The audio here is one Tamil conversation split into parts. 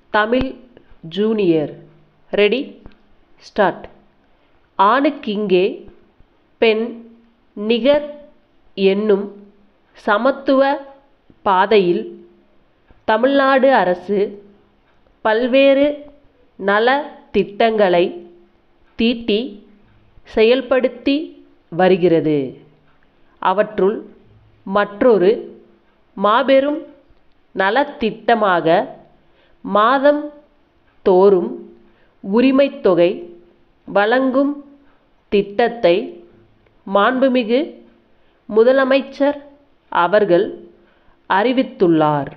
தமிழ் ஜூனியர் ரெடி ஸ்டார்ட் ஆணுக்கிங்கே பெண் நிகர் என்னும் சமத்துவ பாதையில் தமிழ்நாடு அரசு பல்வேறு நலத் திட்டங்களை தீட்டி செயல்படுத்தி வருகிறது அவற்றுள் மற்றொரு மாபெரும் நலத்திட்டமாக மாதம் தோறும் உரிமைத் தொகை வழங்கும் திட்டத்தை மாண்புமிகு முதலமைச்சர் அவர்கள் அறிவித்துள்ளார்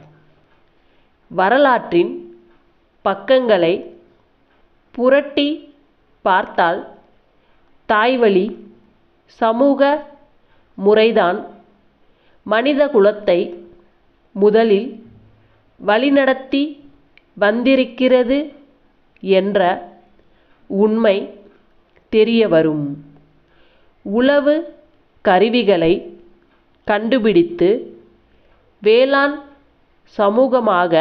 வரலாற்றின் பக்கங்களை புரட்டி பார்த்தால் தாய்வழி சமூக முறைதான் மனிதகுலத்தை முதலில் வழிநடத்தி வந்திருக்கிறது என்ற உண்மை தெரியவரும் உழவு கருவிகளை கண்டுபிடித்து வேளாண் சமூகமாக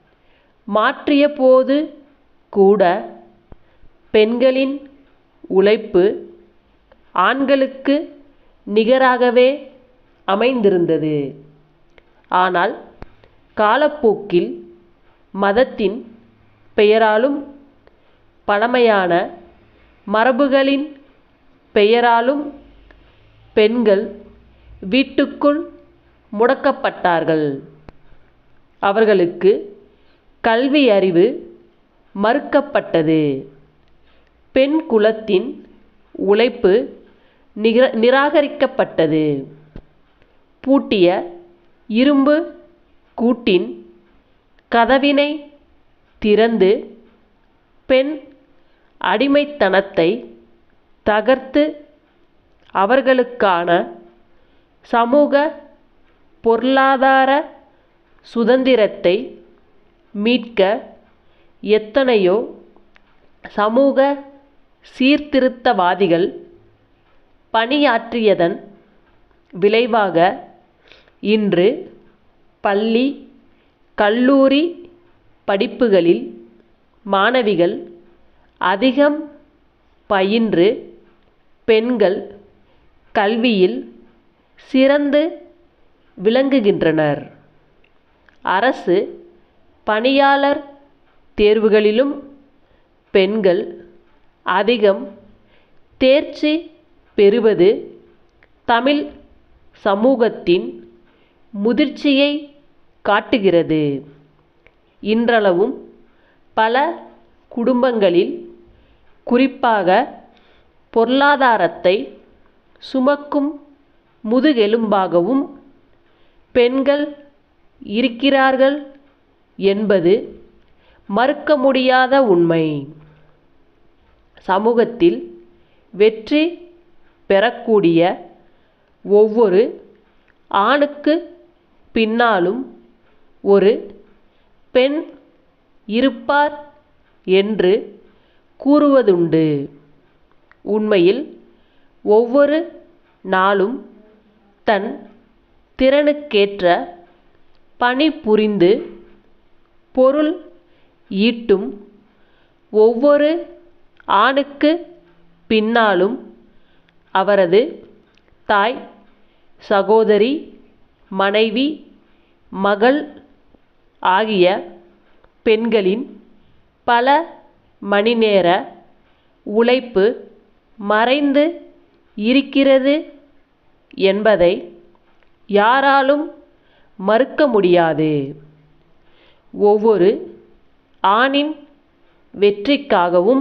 மாற்றியபோது கூட பெண்களின் உழைப்பு ஆண்களுக்கு நிகராகவே அமைந்திருந்தது ஆனால் காலப்போக்கில் மதத்தின் பெயராலும் பழமையான மரபுகளின் பெயராலும் பெண்கள் வீட்டுக்குள் முடக்கப்பட்டார்கள் அவர்களுக்கு கல்வி அறிவு மறுக்கப்பட்டது பெண் குலத்தின் உழைப்பு நிர நிராகரிக்கப்பட்டது பூட்டிய இரும்பு கூட்டின் கதவினை திறந்து பெண் அடிமைத்தனத்தை தகர்த்து அவர்களுக்கான சமூக பொருளாதார சுதந்திரத்தை மீட்க எத்தனையோ சமூக சீர்திருத்தவாதிகள் பணியாற்றியதன் விளைவாக இன்று பள்ளி கல்லூரி படிப்புகளில் மாணவிகள் அதிகம் பயின்று பெண்கள் கல்வியில் சிறந்து விளங்குகின்றனர் அரசு பணியாளர் தேர்வுகளிலும் பெண்கள் அதிகம் தேர்ச்சி பெறுவது தமிழ் சமூகத்தின் முதிர்ச்சியை காட்டுகிறது இன்றளவும் பல குடும்பங்களில் குறிப்பாக பொருளாதாரத்தை சுமக்கும் முதுகெலும்பாகவும் பெண்கள் இருக்கிறார்கள் என்பது மறுக்க முடியாத உண்மை சமூகத்தில் வெற்றி பெறக்கூடிய ஒவ்வொரு ஆணுக்கு பின்னாலும் ஒரு பெண் இருப்பார் என்று கூறுவதுண்டு உண்மையில் ஒவ்வொரு நாளும் தன் திறனுக்கேற்ற பணிபுரிந்து பொருள் ஈட்டும் ஒவ்வொரு ஆணுக்கு பின்னாலும் அவரது தாய் சகோதரி மனைவி மகள் ஆகிய பெண்களின் பல மணிநேர உழைப்பு மறைந்து இருக்கிறது என்பதை யாராலும் மறுக்க முடியாது ஒவ்வொரு ஆணின் வெற்றிக்காகவும்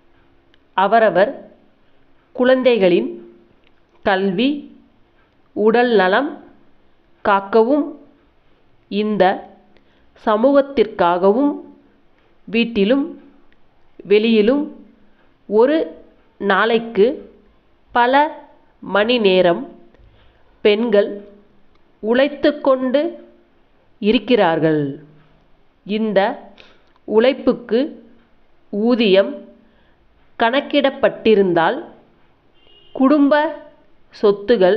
அவரவர் குழந்தைகளின் கல்வி உடல் நலம் காக்கவும் இந்த சமூகத்திற்காகவும் வீட்டிலும் வெளியிலும் ஒரு நாளைக்கு பல மணி நேரம் பெண்கள் உழைத்து கொண்டு இருக்கிறார்கள் இந்த உழைப்புக்கு ஊதியம் கணக்கிடப்பட்டிருந்தால் குடும்ப சொத்துகள்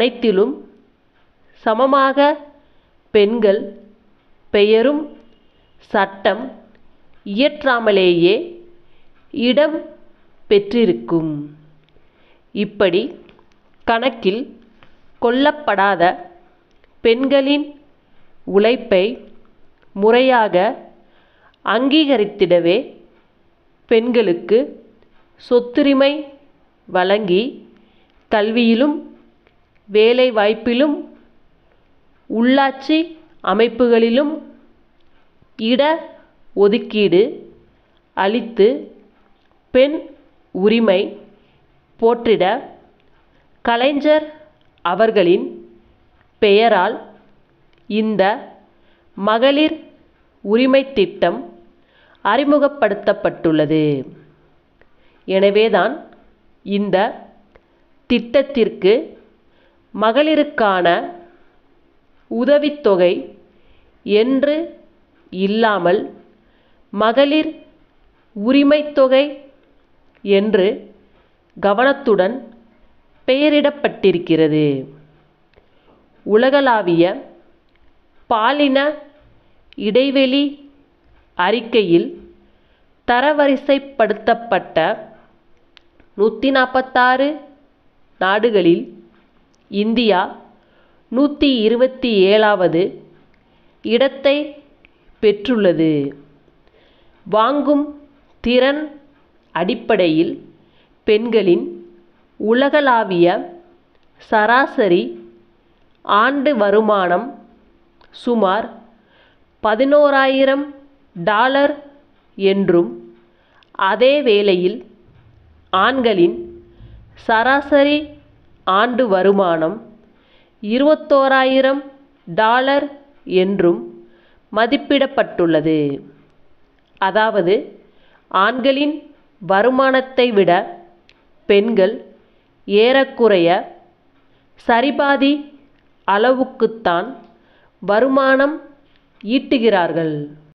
அனைத்திலும் சமமாக பெண்கள் பெயரும் சட்டம் இயற்றாமலேயே இடம் பெற்றிருக்கும் இப்படி கணக்கில் கொள்ளப்படாத பெண்களின் உழைப்பை முறையாக அங்கீகரித்திடவே பெண்களுக்கு சொத்துரிமை வழங்கி கல்வியிலும் வேலைவாய்ப்பிலும் உள்ளாட்சி அமைப்புகளிலும் இட ஒதுக்கீடு அளித்து பெண் உரிமை போற்றிட கலைஞர் அவர்களின் பெயரால் இந்த மகளிர் உரிமைத் திட்டம் அறிமுகப்படுத்தப்பட்டுள்ளது எனவேதான் இந்த திட்டத்திற்கு மகளிருக்கான உதவித்தொகை என்று இல்லாமல் மகளிர் உரிமைத் தொகை என்று கவனத்துடன் பெயரிடப்பட்டிருக்கிறது உலகளாவிய பாலின இடைவெளி அறிக்கையில் தரவரிசைப்படுத்தப்பட்ட நூற்றி நாற்பத்தாறு நாடுகளில் இந்தியா நூற்றி இருபத்தி ஏழாவது இடத்தை பெற்றுள்ளது வாங்கும் திறன் அடிப்படையில் பெண்களின் உலகளாவிய சராசரி ஆண்டு வருமானம் சுமார் பதினோராயிரம் டாலர் என்றும் அதே வேளையில் ஆண்களின் சராசரி ஆண்டு வருமானம் இருபத்தோராயிரம் டாலர் என்றும் மதிப்பிடப்பட்டுள்ளது அதாவது ஆண்களின் வருமானத்தை விட பெண்கள் ஏறக்குறைய சரிபாதி அளவுக்குத்தான் வருமானம் ஈட்டுகிறார்கள்